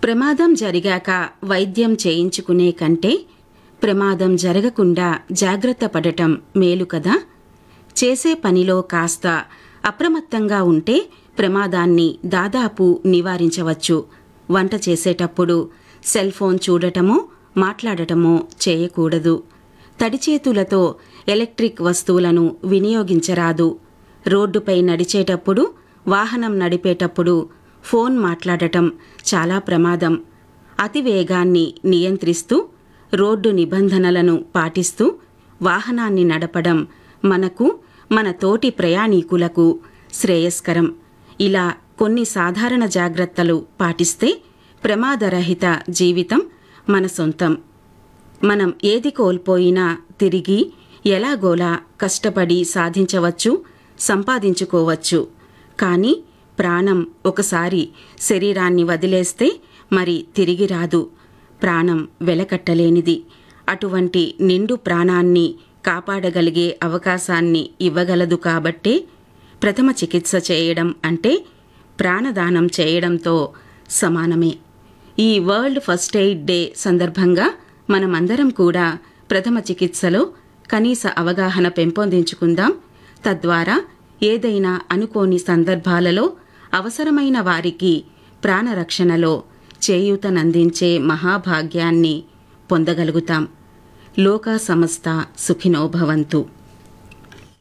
ప్రమాదం జరిగాక వైద్యం చేయించుకునే కంటే ప్రమాదం జరగకుండా జాగ్రత్త పడటం మేలు కదా చేసే పనిలో కాస్త అప్రమత్తంగా ఉంటే ప్రమాదాన్ని దాదాపు నివారించవచ్చు వంట చేసేటప్పుడు సెల్ ఫోన్ చూడటమో మాట్లాడటమో చేయకూడదు తడి చేతులతో ఎలక్ట్రిక్ వస్తువులను వినియోగించరాదు రోడ్డుపై నడిచేటప్పుడు వాహనం నడిపేటప్పుడు ఫోన్ మాట్లాడటం చాలా ప్రమాదం అతివేగాన్ని నియంత్రిస్తూ రోడ్డు నిబంధనలను పాటిస్తూ వాహనాన్ని నడపడం మనకు మన తోటి ప్రయాణీకులకు శ్రేయస్కరం ఇలా కొన్ని సాధారణ జాగ్రత్తలు పాటిస్తే ప్రమాదరహిత జీవితం మన సొంతం మనం ఏది కోల్పోయినా తిరిగి ఎలాగోలా కష్టపడి సాధించవచ్చు సంపాదించుకోవచ్చు కానీ ప్రాణం ఒకసారి శరీరాన్ని వదిలేస్తే మరి తిరిగి రాదు ప్రాణం వెలకట్టలేనిది అటువంటి నిండు ప్రాణాన్ని కాపాడగలిగే అవకాశాన్ని ఇవ్వగలదు కాబట్టే ప్రథమ చికిత్స చేయడం అంటే ప్రాణదానం చేయడంతో సమానమే ఈ వరల్డ్ ఫస్ట్ ఎయిడ్ డే సందర్భంగా మనమందరం కూడా ప్రథమ చికిత్సలో కనీస అవగాహన పెంపొందించుకుందాం తద్వారా ఏదైనా అనుకోని సందర్భాలలో అవసరమైన వారికి ప్రాణరక్షణలో చేయూతనందించే మహాభాగ్యాన్ని పొందగలుగుతాం లోక సమస్త సుఖినో భవంతు